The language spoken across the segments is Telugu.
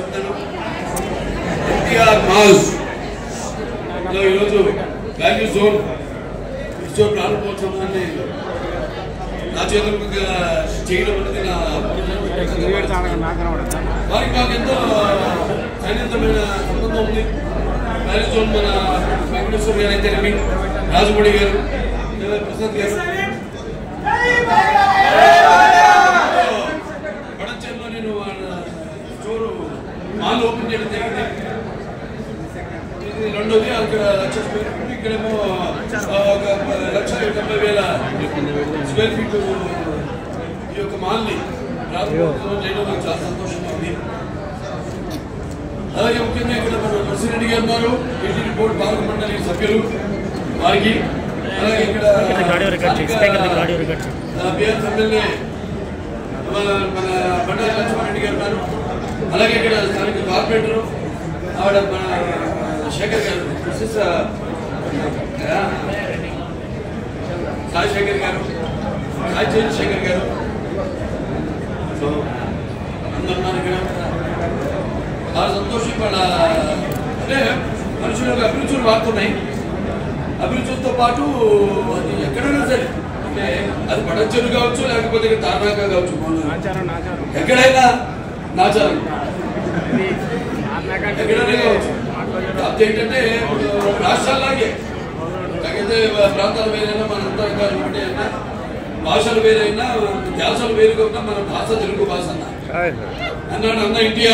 పెద్దలు ఎన్టీఆర్ మాల్ లో ఈరోజు వాల్యూ జోన్ ఉత్సవ ప్రారంభోత్సవాన్ని నా చేతులకు చేయడం అనేది నా వారికి మాకు ఎంతో సన్నిహితమైన సంబంధం ఉంది వాల్యూ జోన్ మన వెంకటేశ్వర గారు అయితే రాజమౌళి గారు ప్రసాద్ గారు వడచెల్లో నేను వాళ్ళ స్టోర్ మాల్ ఓపెన్ చేయడం జరిగింది ఇది రెండోది అక్కడ లక్ష స్క్వేర్ ఫీట్ ఇక్కడేమో ఆ, ఒక లక్ష డెబ్బై వేల స్క్వేర్ ఫీట్ ఈ యొక్క మాల్ని ప్రారంభోత్సవం చేయడం నాకు చాలా సంతోషంగా ఉంది అలాగే ముఖ్యంగా ఇక్కడ మన నర్సిరెడ్డి గారు ఉన్నారు టీటీడీ బోర్డు పాలక మండలి సభ్యులు వారికి అలాగే ఇక్కడ ఆడియో రికార్డ్ చేయి. స్పీకర్ దగ్గర ఆడియో రికార్డ్ చేయి. బిఆర్ ఎమ్మెల్యే మన మన బండారు లక్ష్మారెడ్డి గారు ఉన్నారు అలాగే ఇక్కడ స్థానిక కార్పొరేటర్ ఆవిడ మన శేఖర్ గారు మిస్సెస్ సాయి శేఖర్ గారు సాయి చంద్రశేఖర్ గారు సో అందరు ఉన్నారు ఇక్కడ చాలా సంతోషం వాళ్ళ అంటే మనుషులకు అభిరుచులు మారుతున్నాయి అభిరుచులతో పాటు అది ఎక్కడైనా సరే అంటే అది పడచ్చలు కావచ్చు లేకపోతే ఇక్కడ తార్నాక కావచ్చు ఎక్కడైనా నాచారం ఎక్కడైనా కావచ్చు కాకపోతే ఏంటంటే ఇప్పుడు రాష్ట్రాల్లాగే కాకపోతే ప్రాంతాలు వేరైనా మనంతా ఇంకా ఒకటే అయినా భాషలు వేరైనా ధ్యాసలు వేరు కాకుండా మన భాష తెలుగు భాష అన్న అన్నాడు అన్న ఇండియా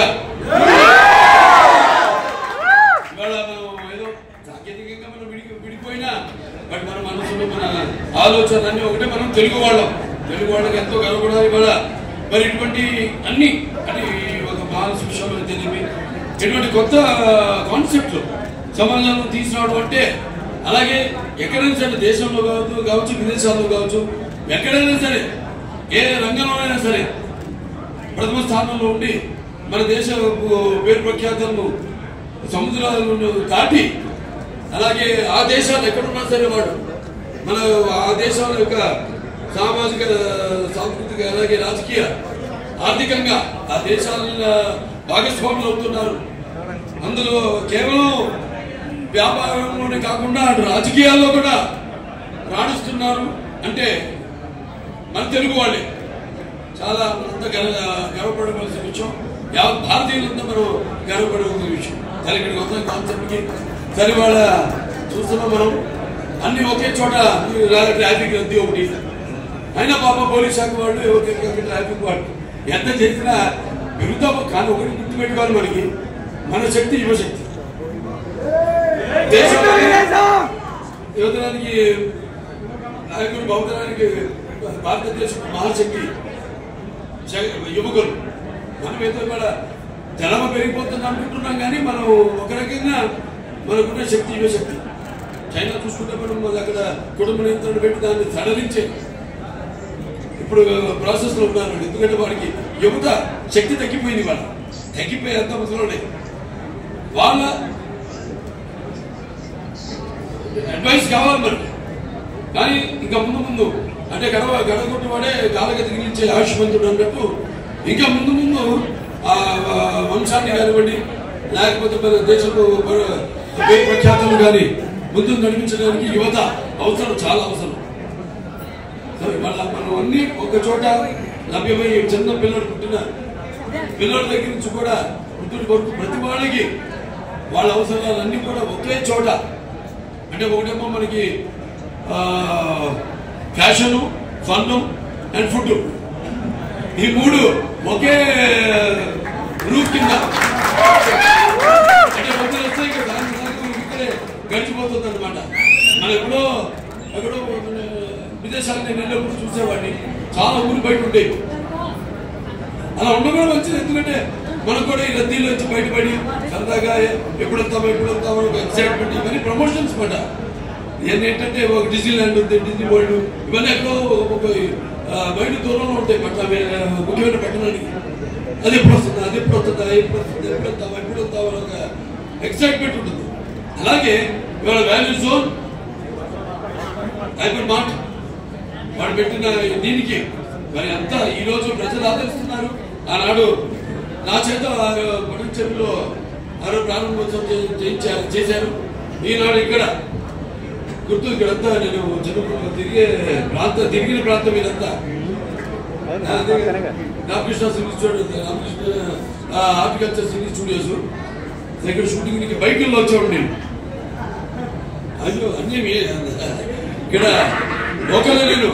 ఇవాళ మనం ఏదో సాంకేతికంగా మనం విడి విడిపోయినా బట్ మన మనసులో మన ఆలోచనలన్నీ ఒకటే మనం తెలుగు వాళ్ళం తెలుగు వాళ్ళకి ఎంతో గర్వపడాలి ఇవాళ మరి ఇటువంటి అన్ని అంటే ఈ ఒక మానస విషయంలో తెలివి ఇటువంటి కొత్త కాన్సెప్ట్లు సమాజంలో తీసుకురావడం అంటే అలాగే ఎక్కడైనా సరే దేశంలో కావచ్చు కావచ్చు విదేశాల్లో కావచ్చు ఎక్కడైనా సరే ఏ రంగంలోనైనా సరే ప్రథమ స్థానంలో ఉండి మన దేశ పేరు ప్రఖ్యాతులను సముద్రాలను దాటి అలాగే ఆ దేశాలు ఎక్కడున్నా సరే వాడు మన ఆ దేశాల యొక్క సామాజిక సాంస్కృతిక అలాగే రాజకీయ ఆర్థికంగా ఆ దేశాల భాగస్వాములు అవుతున్నారు అందులో కేవలం వ్యాపారంలోనే కాకుండా అటు రాజకీయాల్లో కూడా రాణిస్తున్నారు అంటే మన తెలుగు వాళ్ళే చాలా మనంతా గర్వ గర్వపడవలసిన విషయం యావత్ భారతీయులంతా మనం గర్వపడవలసిన విషయం సరే ఇక్కడికి వస్తున్న కాన్సెప్ట్కి సరే వాళ్ళ చూస్తున్నాం మనం అన్ని ఒకే చోట ఈ రా- ట్రాఫిక్ రద్దీ ఒకటి అయినా పాప పోలీస్ శాఖ వాళ్ళు ఒకే ఒకే ట్రాఫిక్ వాళ్ళు ఎంత చేసినా విరుద్ధం కానీ ఒకటి గుర్తుపెట్టుకోవాలి మనకి మన శక్తి యువశక్తి దేశంలో యువతరానికి నాయకుడు బహుతరానికి భారతదేశం మహాశక్తి జగ- యువకులు మనం ఏదో ఇవాళ జనాభా పెరిగిపోతుంది అనుకుంటున్నాం కానీ మనం ఒక రకంగా మనకున్న శక్తి యువశక్తి చైనా చూసుకుంటే మనం మన అక్కడ కుటుంబ నియంత్రణ పెట్టి దాన్ని సడలించే ఇప్పుడు ప్రాసెస్ లో ఉన్నారు ఎందుకంటే వాడికి యువత శక్తి తగ్గిపోయింది వాళ్ళ తగ్గిపోయి అంత ముసలోనే వాళ్ళ అడ్వైస్ కావాలి మనకి కానీ ఇంకా ముందు ముందు అంటే గడవ గడగొట్టు వాడే గాలగతి తగిలించే ఆయుష్మంతుడు అన్నట్టు ఇంకా ముందు ముందు ఆ ఆ వంశాన్ని కానివ్వండి లేకపోతే మన దేశపు పర- పేరు ప్రఖ్యాతులు కానీ ముందు నడిపించడానికి యువత అవసరం చాలా అవసరం సో ఇవాళ మనం అన్ని ఒక చోట లభ్యమై చిన్న పిల్లలు పుట్టిన పిల్లల దగ్గర నుంచి కూడా పుట్టిన వరకు ప్రతి వాళ్ళకి వాళ్ళ అవసరాలన్నీ కూడా ఒకే చోట అంటే ఒకటేమో మనకి ఫ్యాషను ఫన్ను అండ్ ఫుడ్ ఈ మూడు ఒకే రూప్ కింద అంటే ఒకరు వస్తే ఇక దాని దానికి ఇక్కడే గడిచిపోతుంది అనమాట మనం ఎప్పుడో ఎక్కడో మన విదేశాలకు నేను వెళ్ళినప్పుడు చూసేవాడిని చాలా ఊరు బయట ఉండేవి అలా ఉండడం మంచిది ఎందుకంటే మనకు కూడా ఈ రద్దీలో వచ్చి బయటపడి సరదాగా ఎప్పుడు వస్తామో ఎప్పుడు వస్తామో ఒక ఎక్సైట్మెంట్ ఇవన్నీ ప్రమోషన్స్ మాట ఇవన్నీ ఏంటంటే ఒక డిజీ ల్యాండ్ ఉంది డిజీ వరల్డ్ ఇవన్నీ ఎక్కడో ఒక ఆ, బయట దూరంలో ఉంటాయి పట్ల ముఖ్యమైన పట్టణానికి అది ఎప్పుడు వస్తుంది అది ఎప్పుడు వస్తుందా ఎప్పుడు వస్తుంది ఎప్పుడు వస్తావా ఎప్పుడు వస్తావా అని ఒక ఎక్సైట్మెంట్ ఉంటుంది అలాగే ఇవాళ వాల్యూ జోన్ హైపర్ మార్ట్ వాడు పెట్టిన దీనికి మరి అంతా ఈ రోజు ప్రజలు ఆదరిస్తున్నారు ఆనాడు నా చేత పట్టించడంలో ఆరో ప్రారంభోత్సవం చే- చేయించారు చేశారు ఈనాడు ఇక్కడ గుర్తు ఇక్కడంతా నేను చదువుకున్న తిరిగే ప్రాంతం తిరిగిన ప్రాంతం ఇదంతా Ramakrishna cine studio Ramakrishna horticulture cine studios ఇక్కడ షూటింగ్ బైకుల్లో వచ్చాడు నేను అయ్యో అన్నీ మీ- ఇక్కడ లోకల్ నేను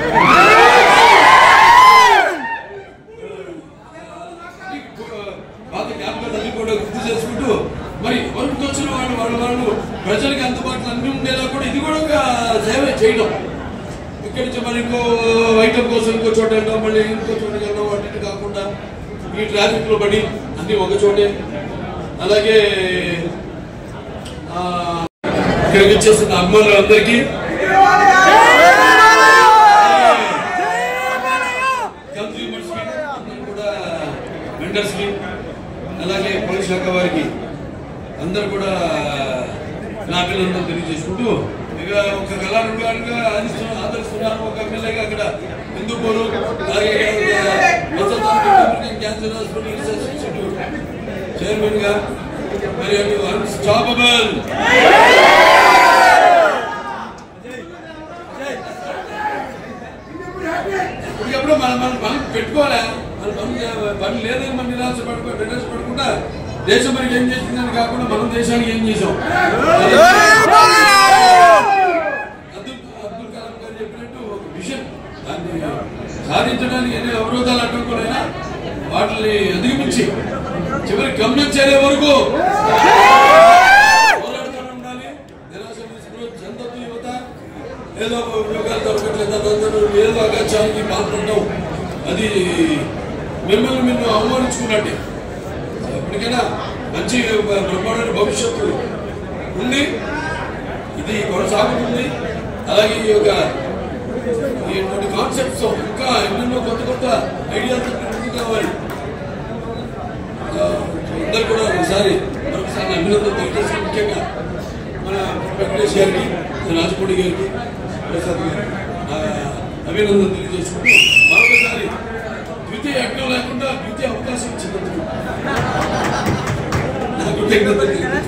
పాత జ్ఞాపకాలన్నీ కూడా గుర్తు చేసుకుంటూ మరి వరకు వచ్చిన వాళ్ళు వాళ్ళు వాళ్ళు ప్రజలకు అందుబాటులో అన్ని ఉండేలా కూడా ఇది కూడా ఒక సేవ చేయడం ఇక్కడి నుంచి మరి ఇంకో ఐటమ్ కోసం ఇంకో చోట వెళ్ళడం మళ్ళీ ఇంకో చోటకి వెళ్ళడం వాటి ఇటు కాకుండా ఈ ట్రాఫిక్ లో పడి అన్ని ఒక చోటే అలాగే ఆ, ఇక్కడికి వచ్చేసిన అమ్మాయిలందరికీ కన్స్యూమర్స్ కి అందరూ కూడా వెండర్స్ కి అలాగే పోలీస్ శాఖ వారికి అందరు కూడా నా అభినందనలు తెలియజేసుకుంటూ ఇక ఒక కళాకారుడుగా ఆదిస్తున్న ఆదరిస్తున్నారు ఒక ఎమ్మెల్యేగా అక్కడ హిందూపూరు అలాగే cancer hospital research institute chairman గా మరి అన్స్టాపబుల్ ఇప్పటికప్పుడు మనం మనం మనం పెట్టుకోలే మన పని పని లేదని మనం నిరాశ పడుకో నిరాశ పడకుండా దేశం మనకి ఏం చేసిందని కాకుండా మనం దేశానికి ఏం చేసాం అబ్దుల్ అబ్దుల్ కలాం గారు చెప్పినట్టు ఒక విషయం దాన్ని సాధించడానికి ఎన్ని అవరోధాలు అడ్డంకులైనా వాటిని అధిగమించి చివరికి గమనం చేరే వరకు పోరాడుతూనే ఉండాలి నిరాశ నిస్పృహ చెందొద్దు యువత ఏదో ఉద్యోగాలు దొరకట్లేదు అందరూ ఏదో అగత్యానికి పాల్పడడం అది మిమ్మల్ని మీరు అవమానించుకున్నట్టే ఎప్పటికైనా మంచి బ్రహ్మాండ భవిష్యత్తు ఉంది ఇది కొనసాగుతుంది అలాగే ఈ యొక్క ఇటువంటి కాన్సెప్ట్స్ ఇంకా ఎన్నెన్నో కొత్త కొత్త ఐడియాస్ ముందుకు కావాలి ఆ, అందరూ కూడా ఒకసారి మరొకసారి అభినందన తెలియజేసి ముఖ్యంగా మన వెంకటేష్ గారికి రాజపూడి గారికి ప్రసాద్ గారికి ఆ, అభినందన తెలియజేసుకుంటూ మరొకసారి ద్వితీయ యజ్ఞం లేకుండా ద్వితీయ అవకాశం ఇచ్చినందుకు నాకు కృతజ్ఞతలు తెలియజేస్తున్నాను.